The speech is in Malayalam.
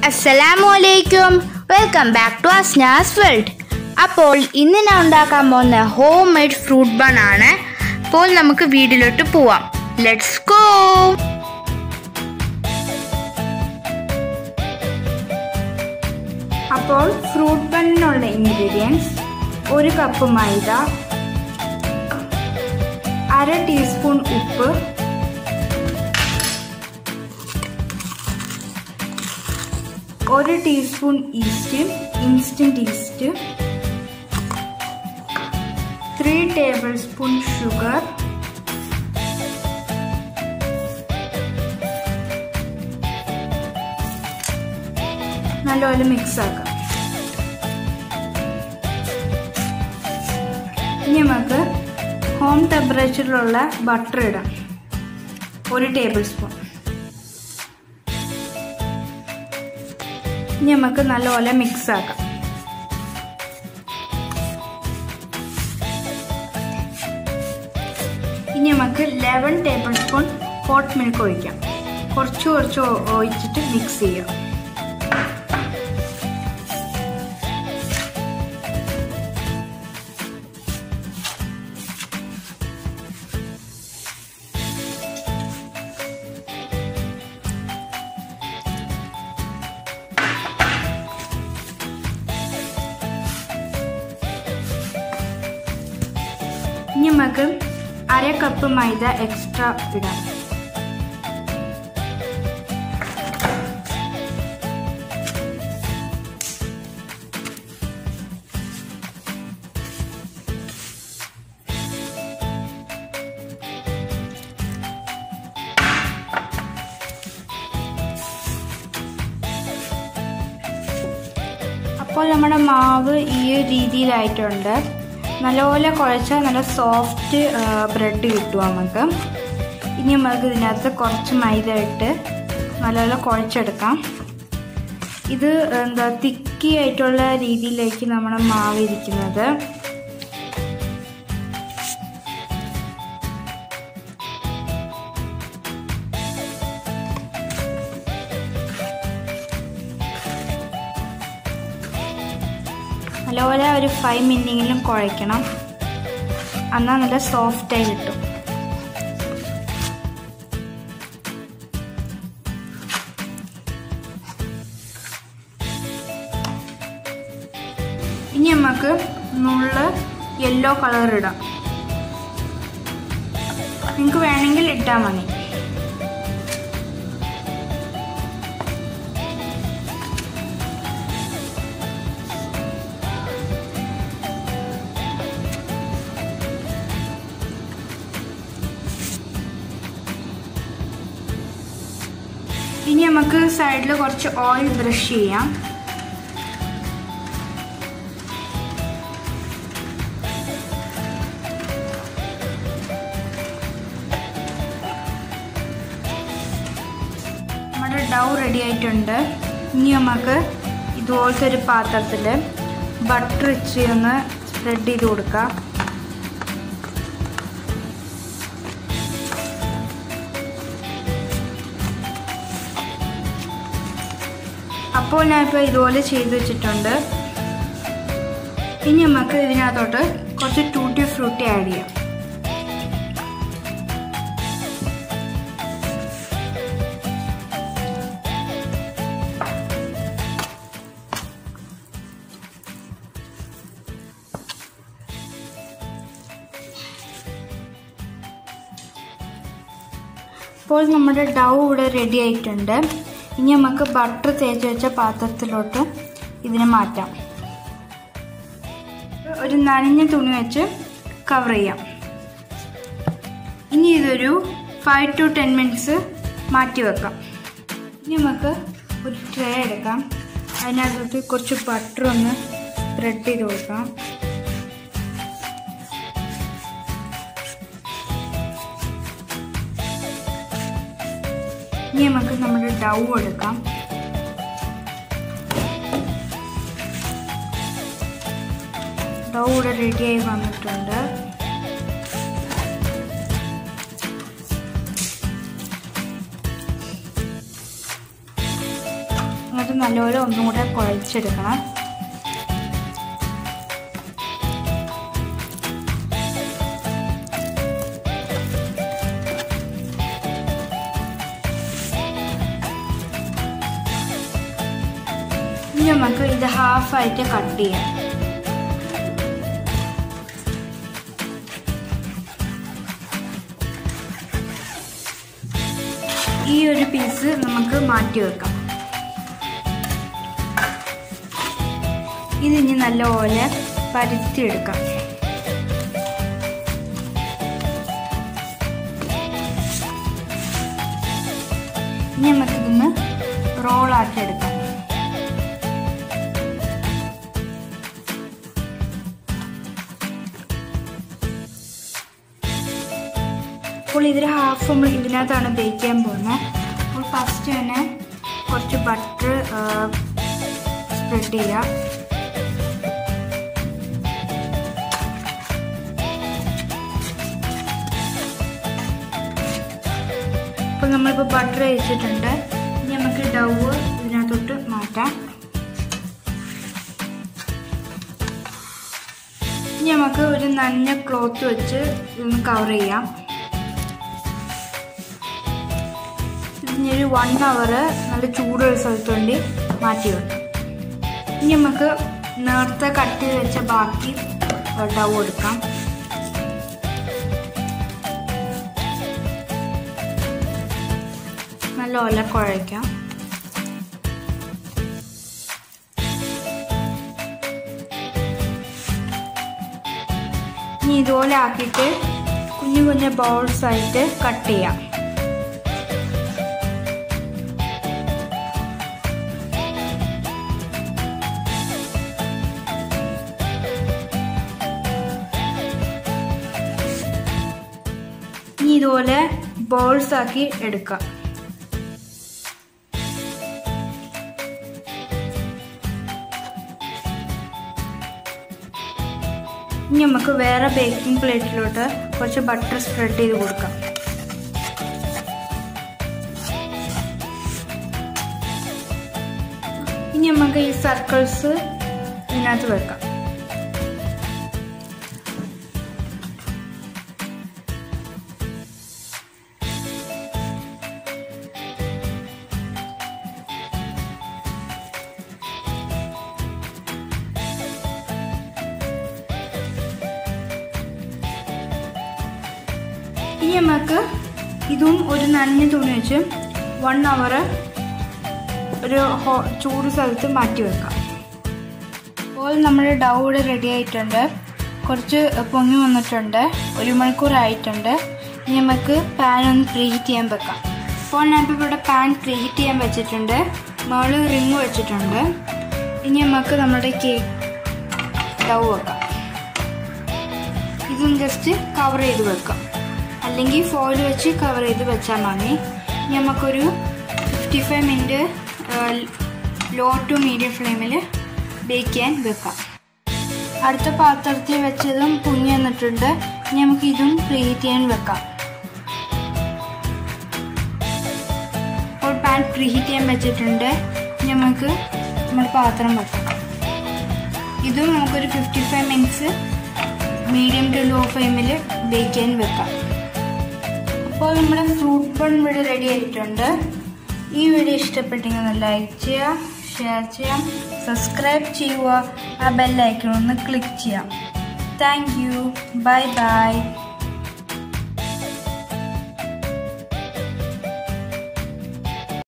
അസ്സലാമു അലൈക്കും welcome back to Asnas world അപ്പോൾ ഇന്ന് ഞാൻ ഉണ്ടാക്കാൻ പോകുന്ന ഹോം മെയ്ഡ് ഫ്രൂട്ട് ബൺ ആണ് അപ്പോൾ നമുക്ക് വീട്ടിലോട്ട് പോവാം ലെറ്റ്സ് ഗോ അപ്പോൾ ഫ്രൂട്ട് ബണ്ണിനുള്ള ഇൻഗ്രീഡിയൻസ് ഒരു കപ്പ് മൈദ അര ടീസ്പൂൺ ഉപ്പ് ഒരു teaspoon yeast instant yeast three tablespoon sugar നല്ലപോലെ മിക്സ് ആക്കാം ഇനി നമുക്ക് ഹോം ടെമ്പറേച്ചറിലുള്ള ബട്ടർ ഇടാം ഒരു ടേബിൾ സ്പൂൺ ഇനി നമുക്ക് നല്ലപോലെ മിക്സ് ആക്കാം ഇനി നമുക്ക് eleven tablespoon hot milk ഒഴിക്കാം കുറച്ച് കുറച്ച് ഒഴിച്ചിട്ട് മിക്സ് ചെയ്യാം ഇനി നമുക്ക് അര കപ്പ് മൈദ എക്സ്ട്രാ ഇടാം അപ്പോൾ നമ്മുടെ മാവ് ഈ ഒരു രീതിയിലായിട്ടുണ്ട് നല്ലപോലെ കുഴച്ചാൽ നല്ല സോഫ്റ്റ് ബ്രെഡ് കിട്ടും നമുക്ക് ഇനി നമുക്ക് ഇതിനകത്ത് കുറച്ച് മൈദ ഇട്ട് നല്ലപോലെ കുഴച്ചെടുക്കാം ഇത് എന്താ തിക്കി ആയിട്ടുള്ള രീതിയിലേക്ക് നമ്മുടെ മാവ് ഇരിക്കുന്നത് നല്ലപോലെ ഒരു ഫൈവ് മിനിറ്റെങ്കിലും കുഴയ്ക്കണം എന്നാൽ നല്ല സോഫ്റ്റായി കിട്ടും ഇനി നമുക്ക് നുള്ള് യെല്ലോ കളർ ഇടാം നിങ്ങൾക്ക് വേണമെങ്കിൽ ഇട്ടാൽ മതി ഇനി നമുക്ക് സൈഡിൽ കുറച്ച് ഓയിൽ ബ്രഷ് ചെയ്യാം നമ്മുടെ ഡൗ റെഡി ആയിട്ടുണ്ട് ഇനി നമുക്ക് ഇതുപോലത്തെ ഒരു പാത്രത്തിൽ ബട്ടർ ഇച്ചിരി ഒന്ന് സ്പ്രെഡ് ചെയ്ത് കൊടുക്കാം അപ്പോൾ ഞാനിപ്പോൾ ഇതുപോലെ ചെയ്ത് വെച്ചിട്ടുണ്ട് ഇനി നമുക്ക് ഇതിനകത്തോട്ട് കുറച്ച് ടൂട്ടി ഫ്രൂട്ടി ആഡ് ചെയ്യാം ഇപ്പോൾ നമ്മുടെ ഡൗ ഇവിടെ റെഡി ആയിട്ടുണ്ട് ഇനി നമുക്ക് ബട്ടർ തേച്ച് വെച്ച പാത്രത്തിലോട്ട് ഇതിനെ മാറ്റാം ഒരു നനഞ്ഞ തുണി വെച്ച് കവർ ചെയ്യാം ഇനി ഇതൊരു ഫൈവ് ടു ടെൻ മിനിറ്റ്സ് മാറ്റി വെക്കാം ഇനി നമുക്ക് ഒരു ട്രേ എടുക്കാം അതിനകത്തോട്ട് കുറച്ച് ബട്ടർ ഒന്ന് സ്പ്രെഡ് ചെയ്ത് കൊടുക്കാം ഇനി നമുക്ക് നമ്മുടെ ഡൗ എടുക്കാം ഡൗ ഇവിടെ റെഡിയായി വന്നിട്ടുണ്ട് എന്നിട്ട് നല്ലപോലെ ഒന്നും കൂടെ കുഴച്ചെടുക്കണം ഇനി നമുക്ക് ഇത് ഹാഫായിട്ട് കട്ട് ചെയ്യാം ഈ ഒരു പീസ് നമുക്ക് മാറ്റി വെക്കാം ഇതിനി നല്ലപോലെ പരുത്തിയെടുക്കാം ഇനി നമുക്കിതൊന്ന് റോളാക്കി എടുക്കാം അപ്പോൾ ഇതിൽ ഹാഫ് നമ്മൾ ഇതിനകത്താണ് ബേക്ക് ചെയ്യാൻ പോകുന്നത് അപ്പോൾ ഫസ്റ്റ് തന്നെ കുറച്ച് ബട്ടർ സ്പ്രെഡ് ചെയ്യാം അപ്പോൾ നമ്മളിപ്പോൾ ബട്ടർ വെച്ചിട്ടുണ്ട് ഇനി നമുക്ക് ഡവ് ഇതിനകത്തോട്ട് മാറ്റാം ഇനി നമുക്ക് ഒരു നനഞ്ഞ ക്ലോത്ത് വെച്ച് ഇതൊന്ന് കവർ ചെയ്യാം ഇനി ഒരു വൺ അവർ നല്ല ചൂടുള്ള സ്ഥലത്ത് വേണ്ടി മാറ്റി വെക്കാം ഇനി നമുക്ക് നേരത്തെ കട്ട് ചെയ്ത് വെച്ച ബാക്കി ഡവ് എടുക്കാം നല്ല ഒല കുഴയ്ക്കാം ഇനി ഇതുപോലെ ആക്കിയിട്ട് കുഞ്ഞു കുഞ്ഞു ബൗൾസ് ആയിട്ട് കട്ട് ചെയ്യാം ഇനി ഇതുപോലെ ബോൾസ് ആക്കി എടുക്കാം ഇനി നമുക്ക് വേറെ ബേക്കിംഗ് പ്ലേറ്റിലോട്ട് കുറച്ച് ബട്ടർ സ്പ്രെഡ് ചെയ്ത് കൊടുക്കാം ഇനി നമുക്ക് ഈ സർക്കിൾസ് ഇതിനകത്ത് വെക്കാം ഇനി നമുക്ക് ഇതും ഒരു നനഞ്ഞ തുണി വെച്ച് വൺ അവർ ഒരു ഹോ ചൂട് സ്ഥലത്ത് മാറ്റി വെക്കാം അപ്പോൾ നമ്മുടെ ഡൗ ഇവിടെ റെഡി ആയിട്ടുണ്ട് കുറച്ച് പൊങ്ങി വന്നിട്ടുണ്ട് ഒരു മണിക്കൂർ ആയിട്ടുണ്ട് ഇനി നമുക്ക് പാൻ ഒന്ന് പ്രീഹീറ്റ് ചെയ്യാൻ വെക്കാം അപ്പോൾ ഞാനിപ്പോൾ ഇവിടെ പാൻ പ്രീഹീറ്റ് ചെയ്യാൻ വെച്ചിട്ടുണ്ട് മുകളിൽ റിങ് വെച്ചിട്ടുണ്ട് ഇനി നമുക്ക് നമ്മുടെ കേക്ക് ഡൗ വെക്കാം ഇതും ജസ്റ്റ് കവർ ചെയ്ത് വെക്കാം അല്ലെങ്കിൽ ഫോയിൽ വെച്ച് കവർ ചെയ്ത് വെച്ചാൽ മതി ഇനി നമുക്കൊരു fifty five minute low to medium ഫ്ലെയിമിൽ ബേക്ക് ചെയ്യാൻ വെക്കാം അടുത്ത പാത്രത്തിൽ വെച്ചതും പൊങ്ങി വന്നിട്ടുണ്ട് ഇനി നമുക്ക് ഇതും പ്രീഹീറ്റ് ചെയ്യാൻ വെക്കാം അപ്പോൾ പാൻ പ്രീഹീറ്റ് ചെയ്യാൻ വെച്ചിട്ടുണ്ട് ഇനി നമുക്ക് നമ്മുടെ പാത്രം വെക്കാം ഇതും നമുക്കൊരു fifty five minutes medium to low ഫ്ലെയിമിൽ ബേക്ക് ചെയ്യാൻ വെക്കാം അപ്പോൾ നമ്മുടെ ഫ്രൂട്ട് ബൺ ഇവിടെ റെഡി ആയിട്ടുണ്ട് ഈ വീഡിയോ ഇഷ്ടപ്പെട്ടെങ്കിൽ ഒന്ന് ലൈക്ക് ചെയ്യുക ഷെയർ ചെയ്യാം സബ്സ്ക്രൈബ് ചെയ്യുക ആ ബെല്ലൈക്കൺ ഒന്ന് ക്ലിക്ക് ചെയ്യാം താങ്ക് യു ബൈ ബൈ